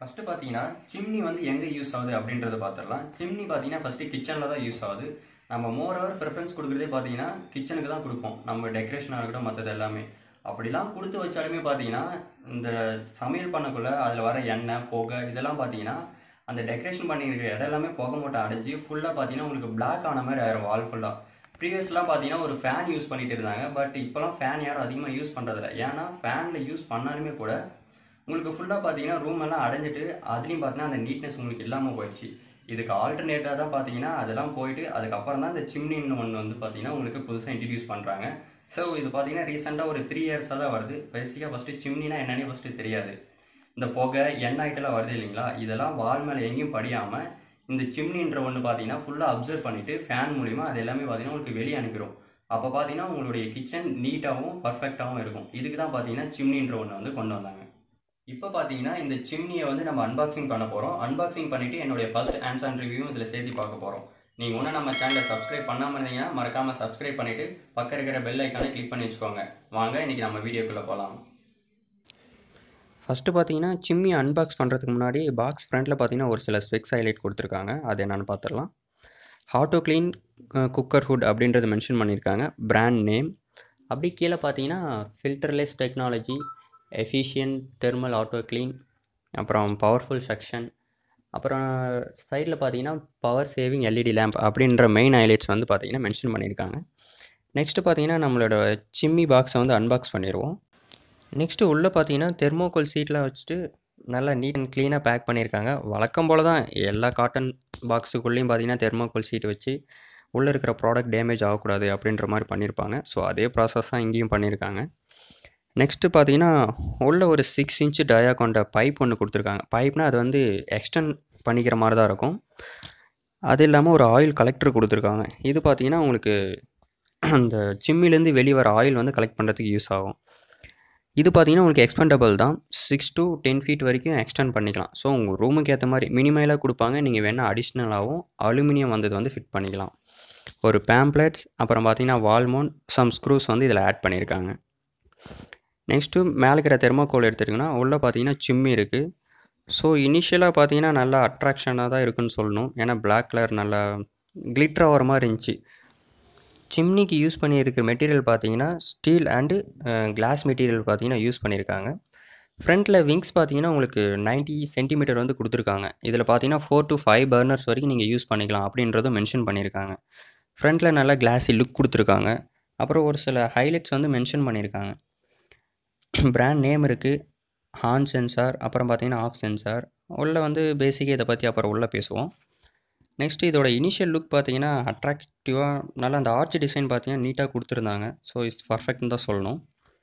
first பார்த்தீங்கன்னா chimney வந்து எங்கே யூஸ் ஆகுது அப்படின்றத பார்த்துடலாம் சிம்னி பார்த்தீங்கன்னா ஃபர்ஸ்ட் கிச்சனில் தான் யூஸ் ஆகுது நம்ம மோர் ஓவர் ப்ரிஃபரன்ஸ் கொடுக்குறதே பார்த்தீங்கன்னா கிச்சனுக்கு தான் கொடுப்போம் நம்ம டெக்கரேஷனாக இருக்கட்டும் மற்றது எல்லாமே அப்படிலாம் கொடுத்து வச்சாலுமே பார்த்தீங்கன்னா இந்த சமையல் பண்ணக்குள்ள அதில் வர எண்ணெய் புகை இதெல்லாம் பார்த்தீங்கன்னா அந்த டெக்கரேஷன் பண்ணியிருக்கிற இடம் எல்லாமே புகை மூட்டை அடைஞ்சு ஃபுல்லாக பார்த்தீங்கன்னா உங்களுக்கு பிளாக் ஆன மாதிரி ஆயிரும் வால் ஃபுல்லாக ப்ரீவியஸ்லாம் பார்த்தீங்கன்னா ஒரு ஃபேன் யூஸ் பண்ணிட்டு இருந்தாங்க பட் இப்போலாம் ஃபேன் யாரும் அதிகமாக யூஸ் பண்ணுறதில்ல ஏன்னா ஃபேனில் யூஸ் பண்ணாலுமே கூட உங்களுக்கு ஃபுல்லாக பார்த்தீங்கன்னா ரூம் எல்லாம் அடைஞ்சிட்டு அதுலேயும் பார்த்தீங்கன்னா அந்த நீட்னஸ் உங்களுக்கு இல்லாமல் போயிடுச்சு இதுக்கு ஆல்டர்னேட்டாக தான் பார்த்தீங்கன்னா அதெல்லாம் போயிட்டு அதுக்கப்புறம் தான் இந்த சிம்னின்னு ஒன்று வந்து பார்த்தீங்கன்னா உங்களுக்கு புதுசாக இன்ட்ரடியூஸ் பண்ணுறாங்க ஸோ இது பார்த்தீங்கன்னா ரீசெண்டாக ஒரு த்ரீ இயர்ஸாக தான் வருது பேசிக்காக ஃபஸ்ட்டு சிம்னினா என்னன்னே ஃபஸ்ட்டு தெரியாது இந்த புகை எண்ணெய் ஐட்டெல்லாம் வருது இல்லைங்களா இதெல்லாம் வால் மேலே எங்கேயும் படியாமல் இந்த சிம்னின்ற ஒன்று பார்த்தீங்கன்னா ஃபுல்லாக அப்சர்வ் பண்ணிவிட்டு ஃபேன் மூலிமா அது எல்லாமே பார்த்தீங்கன்னா உங்களுக்கு வெளியே அனுப்பிடும் அப்போ பார்த்தீங்கன்னா உங்களுடைய கிச்சன் நீட்டாகவும் பர்ஃபெக்டாகவும் இருக்கும் இதுக்கு தான் பார்த்தீங்கன்னா சிம்னின்ற ஒன்று வந்து கொண்டு வந்தாங்க இப்போ பார்த்தீங்கன்னா இந்த சிம்னியை வந்து நம்ம அன்பாக்சிங் பண்ண போகிறோம் அன்பாக்சிங் பண்ணிவிட்டு என்னுடைய ஃபர்ஸ்ட் ஹேண்ட்ஸ் ஆன் ரிவ்யூவும் இதில் சேர்த்து பார்க்க போகிறோம் நீங்கள் ஒன்றும் நம்ம சேனலை சப்ஸ்கிரைப் பண்ணாமல் இருந்தீங்கன்னா மறக்காமல் சப்ஸ்கிரைப் பண்ணிவிட்டு பக்கம் இருக்கிற பெல் ஐக்கானை கிளிக் பண்ணி வச்சுக்கோங்க வாங்க இன்றைக்கி நம்ம வீடியோக்குள்ளே போகலாம் ஃபஸ்ட்டு பார்த்தீங்கன்னா சிம்மி அன்பாக்ஸ் பண்ணுறதுக்கு முன்னாடி பாக்ஸ் ஃப்ரண்ட்டில் பார்த்தீங்கன்னா ஒரு சில ஸ்பெக்ஸ் ஹைலைட் கொடுத்துருக்காங்க அது என்னென்னு பார்த்துடலாம் ஹாட்டோ க்ளீன் குக்கர் ஹுட் அப்படின்றது மென்ஷன் பண்ணியிருக்காங்க பிராண்ட் நேம் அப்படி கீழே பார்த்தீங்கன்னா filterless technology efficient thermal auto clean அப்புறம் பவர்ஃபுல் செக்ஷன் அப்புறம் சைடில் பார்த்தீங்கன்னா பவர் சேவிங் எல்இடி லேம்ப் அப்படின்ற மெயின் ஹைலைட்ஸ் வந்து பார்த்தீங்கன்னா மென்ஷன் பண்ணியிருக்காங்க நெக்ஸ்ட்டு பார்த்தீங்கன்னா நம்மளோட சிம்மி பாக்ஸை வந்து அன்பாக்ஸ் பண்ணிடுவோம் நெக்ஸ்ட்டு உள்ளே பார்த்தீங்கன்னா தெர்மோகோல் சீட்லாம் வச்சுட்டு நல்லா நீட் அண்ட் க்ளீனாக பேக் பண்ணியிருக்காங்க வழக்கம் போல் தான் எல்லா காட்டன் பாக்ஸுக்குள்ளேயும் பார்த்தீங்கன்னா தெர்மோகோல் சீட் வச்சு உள்ளே இருக்கிற ப்ராடக்ட் டேமேஜ் ஆகக்கூடாது அப்படின்ற மாதிரி பண்ணியிருப்பாங்க ஸோ அதே ப்ராசஸ் தான் இங்கேயும் பண்ணியிருக்காங்க நெக்ஸ்ட்டு பார்த்தீங்கன்னா உள்ள ஒரு சிக்ஸ் இன்ச்சு டயா கொண்ட பைப் ஒன்று கொடுத்துருக்காங்க பைப்னால் அது வந்து எக்ஸ்டெண்ட் பண்ணிக்கிற மாதிரி தான் இருக்கும் அது இல்லாமல் ஒரு ஆயில் கலெக்டர் கொடுத்துருக்காங்க இது பார்த்தீங்கன்னா உங்களுக்கு அந்த சிம்மிலேருந்து வெளியே வர ஆயில் வந்து கலெக்ட் பண்ணுறதுக்கு யூஸ் ஆகும் இது பார்த்தீங்கன்னா உங்களுக்கு எக்ஸ்பெண்டபிள் தான் சிக்ஸ் டு டென் ஃபீட் வரைக்கும் எக்ஸ்டெண்ட் பண்ணிக்கலாம் ஸோ உங்கள் ரூமுக்கு ஏற்ற மாதிரி மினிமைலாக கொடுப்பாங்க நீங்கள் வேணால் அடிஷ்னலாகவும் அலுமினியம் வந்தது வந்து ஃபிட் பண்ணிக்கலாம் ஒரு பேம்ப்ளெட்ஸ் அப்புறம் பார்த்தீங்கன்னா வால்மோன் சம் ஸ்க்ரூஸ் வந்து இதில் ஆட் பண்ணியிருக்காங்க நெக்ஸ்ட்டு மேலே இருக்கிற தெர்மோகோல் எடுத்துட்டிங்கன்னா உள்ளே பார்த்தீங்கன்னா சிம்மி இருக்குது ஸோ இனிஷியலாக பார்த்தீங்கன்னா நல்லா அட்ராக்ஷனாக தான் இருக்குன்னு சொல்லணும் ஏன்னா பிளாக் கலர் நல்லா கிளிட்டர் ஆகிற மாதிரி இருந்துச்சு சிம்னிக்கு யூஸ் பண்ணியிருக்கிற மெட்டீரியல் பார்த்தீங்கன்னா ஸ்டீல் அண்டு கிளாஸ் மெட்டீரியல் பார்த்தீங்கன்னா யூஸ் பண்ணியிருக்காங்க ஃப்ரண்ட்டில் விங்ஸ் பார்த்தீங்கன்னா உங்களுக்கு நைன்ட்டி சென்டிமீட்டர் வந்து கொடுத்துருக்காங்க இதில் பார்த்தீங்கன்னா ஃபோர் டு ஃபைவ் பர்னர்ஸ் வரைக்கும் நீங்கள் யூஸ் பண்ணிக்கலாம் அப்படின்றதும் மென்ஷன் பண்ணியிருக்காங்க ஃப்ரண்ட்டில் நல்லா கிளாஸி லுக் கொடுத்துருக்காங்க அப்புறம் ஒரு சில ஹைலைட்ஸ் வந்து மென்ஷன் பண்ணியிருக்காங்க பிராண்ட் நேம் இருக்குது ஹார்ன் சென்சார் அப்புறம் பார்த்தீங்கன்னா ஆஃப் சென்சார் உள்ளே வந்து பேசிக்காக இதை பற்றி அப்புறம் உள்ளே பேசுவோம் நெக்ஸ்ட்டு இதோட இனிஷியல் லுக் பார்த்தீங்கன்னா அட்ராக்டிவாக நல்லா அந்த ஆர்ச் டிசைன் பார்த்தீங்கன்னா நீட்டாக கொடுத்துருந்தாங்க ஸோ இட்ஸ் பர்ஃபெக்ட்னு தான் சொல்லணும்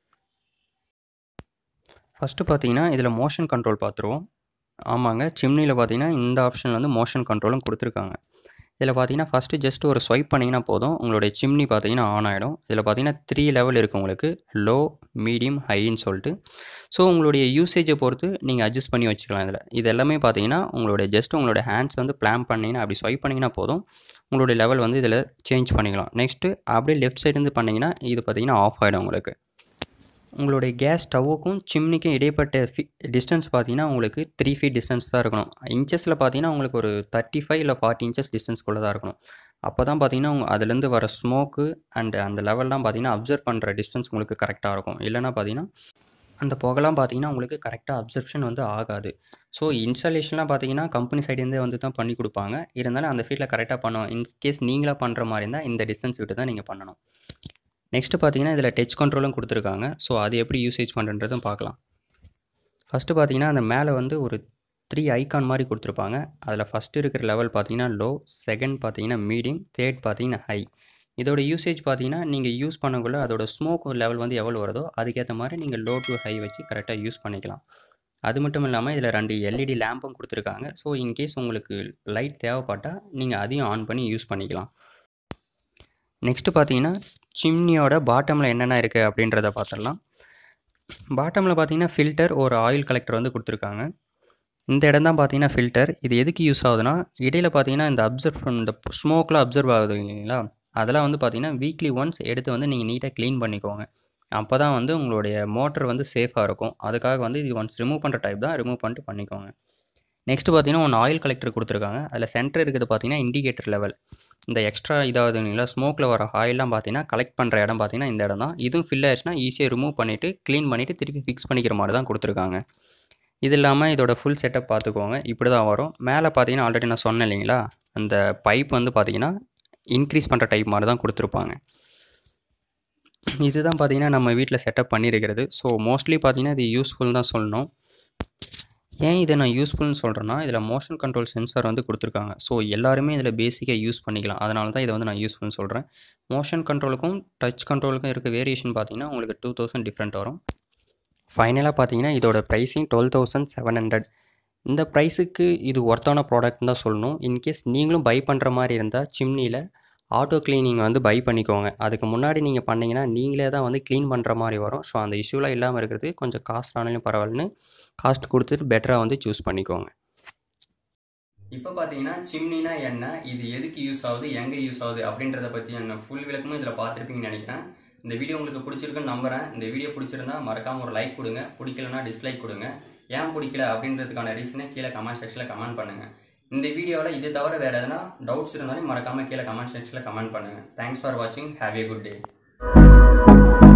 ஃபஸ்ட்டு பார்த்தீங்கன்னா இதில் மோஷன் கண்ட்ரோல் பார்த்துருவோம் ஆமாங்க சிம்னியில் பார்த்தீங்கன்னா இந்த ஆப்ஷனில் வந்து மோஷன் கண்ட்ரோலும் கொடுத்துருக்காங்க இதில் பார்த்தீங்கன்னா ஃபஸ்ட்டு ஜஸ்ட் ஒரு ஸ்வைப் பண்ணிங்கன்னா போதும் உங்களுடைய சிம்னி பார்த்தீங்கன்னா ஆன் ஆகிடும் இதில் பார்த்தீங்கன்னா த்ரீ லெவல் இருக்குது உங்களுக்கு லோ மீடியம் ஹைன்னு சொல்லிட்டு ஸோ உங்களுடைய யூசேஜை பொறுத்து நீங்கள் அட்ஜஸ்ட் பண்ணி வச்சுக்கலாம் இதில் இது எல்லாமே பார்த்தீங்கன்னா உங்களுடைய ஜஸ்ட் உங்களுடைய ஹேண்ட்ஸ் வந்து பிளான் பண்ணிங்கன்னா அப்படி ஸ்வைப் பண்ணிங்கன்னா போதும் உங்களுடைய லெவல் வந்து இதில் சேஞ்ச் பண்ணிக்கலாம் நெக்ஸ்ட்டு அப்படியே லெஃப்ட் சைடுலேருந்து பண்ணிங்கன்னா இது பார்த்தீங்கன்னா ஆஃப் ஆகிடும் உங்களுக்கு உங்களுடைய கேஸ் ஸ்டவ்வுக்கும் சிம்னிக்கும் இடைப்பட்ட ஃபி டிஸ்டன்ஸ் பார்த்தீங்கன்னா உங்களுக்கு த்ரீ ஃபீட் டிஸ்டன்ஸ் தான் இருக்கணும் இன்ச்சஸில் பார்த்தீங்கன்னா உங்களுக்கு ஒரு தேர்ட்டி ஃபைவ் இல்லை ஃபார்ட்டி இன்ச்சஸ் டிஸ்டன்ஸ்குள்ளே தான் இருக்கணும் அப்போ தான் பார்த்தீங்கன்னா உங்க அதுலேருந்து வர ஸ்மோக்கு அண்ட் அந்த லெவல்லாம் பார்த்தீங்கன்னா அப்சர்வ் பண்ணுற டிஸ்டன்ஸ் உங்களுக்கு கரெக்டாக இருக்கும் இல்லைனா பார்த்தீங்கன்னா அந்த புகலாம் பார்த்தீங்கன்னா உங்களுக்கு கரெக்டாக அப்சர்ப்ஷன் வந்து ஆகாது ஸோ இன்ஸ்டாலேஷன்லாம் பார்த்தீங்கன்னா கம்பெனி சைட்லேருந்தே வந்து தான் பண்ணி கொடுப்பாங்க இருந்தாலும் அந்த ஃபீல்டில் கரெக்டாக பண்ணுவோம் இன்கேஸ் நீங்களாக பண்ணுற மாதிரி இருந்தால் இந்த டிஸ்டன்ஸ் விட்டு தான் நீங்கள் பண்ணணும் நெக்ஸ்ட்டு பார்த்தீங்கன்னா இதில் டச் கண்ட்ரோலும் கொடுத்துருக்காங்க ஸோ அது எப்படி யூசேஜ் பண்ணுறதும் பார்க்கலாம் ஃபஸ்ட்டு பார்த்தீங்கன்னா அந்த மேலே வந்து ஒரு த்ரீ ஐகான் மாதிரி கொடுத்துருப்பாங்க அதில் ஃபஸ்ட்டு இருக்கிற லெவல் பார்த்தீங்கன்னா லோ செகண்ட் பார்த்தீங்கன்னா மீடியம் தேர்ட் பார்த்தீங்கன்னா ஹை இதோட யூசேஜ் பார்த்தீங்கன்னா நீங்கள் யூஸ் பண்ணக்குள்ள அதோட ஸ்மோக் லெவல் வந்து எவ்வளோ வருதோ அதுக்கேற்ற மாதிரி நீங்கள் லோ டு ஹை வச்சு கரெக்டாக யூஸ் பண்ணிக்கலாம் அது மட்டும் இல்லாமல் இதில் ரெண்டு எல்இடி லேம்பும் கொடுத்துருக்காங்க ஸோ இன்கேஸ் உங்களுக்கு லைட் தேவைப்பட்டால் நீங்கள் அதையும் ஆன் பண்ணி யூஸ் பண்ணிக்கலாம் நெக்ஸ்ட்டு பார்த்தீங்கன்னா சிம்னியோட பாட்டமில் என்னென்ன இருக்குது அப்படின்றத பார்த்துடலாம் பாட்டமில் பார்த்தீங்கன்னா ஃபில்டர் ஒரு ஆயில் கலெக்டர் வந்து கொடுத்துருக்காங்க இந்த இடம் தான் பார்த்தீங்கன்னா ஃபில்டர் இது எதுக்கு யூஸ் ஆகுதுன்னா இடையில பார்த்தீங்கன்னா இந்த அப்சர்வ் இந்த ஸ்மோக்லாம் அப்சர்வ் ஆகுது இல்லைங்களா அதெல்லாம் வந்து பார்த்தீங்கன்னா வீக்லி ஒன்ஸ் எடுத்து வந்து நீங்கள் நீட்டாக க்ளீன் பண்ணிக்கோங்க அப்போ தான் வந்து உங்களுடைய மோட்டர் வந்து சேஃபாக இருக்கும் அதுக்காக வந்து இது ஒன்ஸ் ரிமூவ் பண்ணுற டைப் தான் ரிமூவ் பண்ணிட்டு பண்ணிக்கோங்க நெக்ஸ்ட் பார்த்தீங்கன்னா ஒன்று ஆயில் கலெக்டர் கொடுத்துருக்காங்க அதில் சென்டர் இருக்குது பார்த்தீங்கன்னா இண்டிகேட்டர் லெவல் இந்த எக்ஸ்ட்ரா இதாவது இல்லைங்களா ஸ்மோக்கில் வர ஆயிலாம் பார்த்தீங்கன்னா கலெக்ட் பண்ணுற இடம் பார்த்தீங்கன்னா இந்த இடம் தான் இதுவும் ஃபில் ஆயிடுச்சுன்னா ஈஸியாக ரிமூவ் பண்ணிவிட்டு க்ளீன் பண்ணிவிட்டு திருப்பி ஃபிக்ஸ் பண்ணிக்கிற மாதிரி தான் கொடுத்துருக்காங்க இது இல்லாமல் இதோட ஃபுல் செட்டப் பார்த்துக்கோங்க இப்படி தான் வரும் மேலே பார்த்தீங்கன்னா ஆல்ரெடி நான் சொன்னேன் இல்லைங்களா அந்த பைப் வந்து பார்த்தீங்கன்னா இன்க்ரீஸ் பண்ணுற டைப் மாதிரி தான் கொடுத்துருப்பாங்க இதுதான் பார்த்தீங்கன்னா நம்ம வீட்டில் செட்டப் பண்ணியிருக்கிறது ஸோ மோஸ்ட்லி பார்த்தீங்கன்னா இது யூஸ்ஃபுல் தான் சொல்லணும் ஏன் இதை நான் யூஸ்ஃபுல்னு சொல்கிறேன்னா இதில் மோஷன் கண்ட்ரோல் சென்சார் வந்து கொடுத்துருக்காங்க ஸோ எல்லாருமே இதில் பேசிக்காக யூஸ் பண்ணிக்கலாம் அதனால தான் இதை வந்து நான் யூஸ்ஃபுல்னு சொல்கிறேன் மோஷன் கண்ட்ரோலுக்கும் டச் கண்ட்ரோலுக்கும் இருக்க வேரியேஷன் பார்த்தீங்கன்னா உங்களுக்கு டூ தௌசண்ட் டிஃப்ரெண்ட் வரும் ஃபைனலாக பார்த்தீங்கன்னா இதோட pricing twelve thousand seven hundred இந்த ப்ரைஸுக்கு இது ஒர்த்தான ப்ராடக்ட்னு தான் சொல்லணும் இன்கேஸ் நீங்களும் பை பண்ணுற மாதிரி இருந்தால் சிம்னியில் ஆட்டோ க்ளீனிங் வந்து பை பண்ணிக்கோங்க அதுக்கு முன்னாடி நீங்கள் பண்ணிங்கன்னா நீங்களே தான் வந்து க்ளீன் பண்ணுற மாதிரி வரும் ஸோ அந்த இஷ்யூலாம் இல்லாமல் இருக்கிறது கொஞ்சம் காஸ்ட் ஆனாலும் பரவாயில்லன்னு காஸ்ட் கொடுத்துட்டு பெட்டராக வந்து சூஸ் பண்ணிக்கோங்க இப்போ பார்த்தீங்கன்னா சிம்னினா என்ன இது எதுக்கு யூஸ் ஆகுது எங்கே யூஸ் ஆகுது அப்படின்றத பற்றி என்ன ஃபுல் விளக்கமும் இதில் பார்த்துருப்பீங்கன்னு நினைக்கிறேன் இந்த வீடியோ உங்களுக்கு பிடிச்சிருக்குன்னு நம்புறேன் இந்த வீடியோ பிடிச்சிருந்தா மறக்காம ஒரு லைக் கொடுங்க பிடிக்கலனா டிஸ்லைக் கொடுங்க ஏன் பிடிக்கல அப்படின்றதுக்கான ரீசனை கீழே கமெண்ட் செக்ஷனில் கமெண்ட் பண்ணுங்க இந்த வீடியோவில் இது தவிர வேறு எதனா டவுட்ஸ் இருந்தாலும் மறக்காம கீழே கமெண்ட் செக்ஷனில் கமெண்ட் பண்ணுங்க தேங்க்ஸ் ஃபார் வாட்சிங் ஹேவ் ஏ குட் டே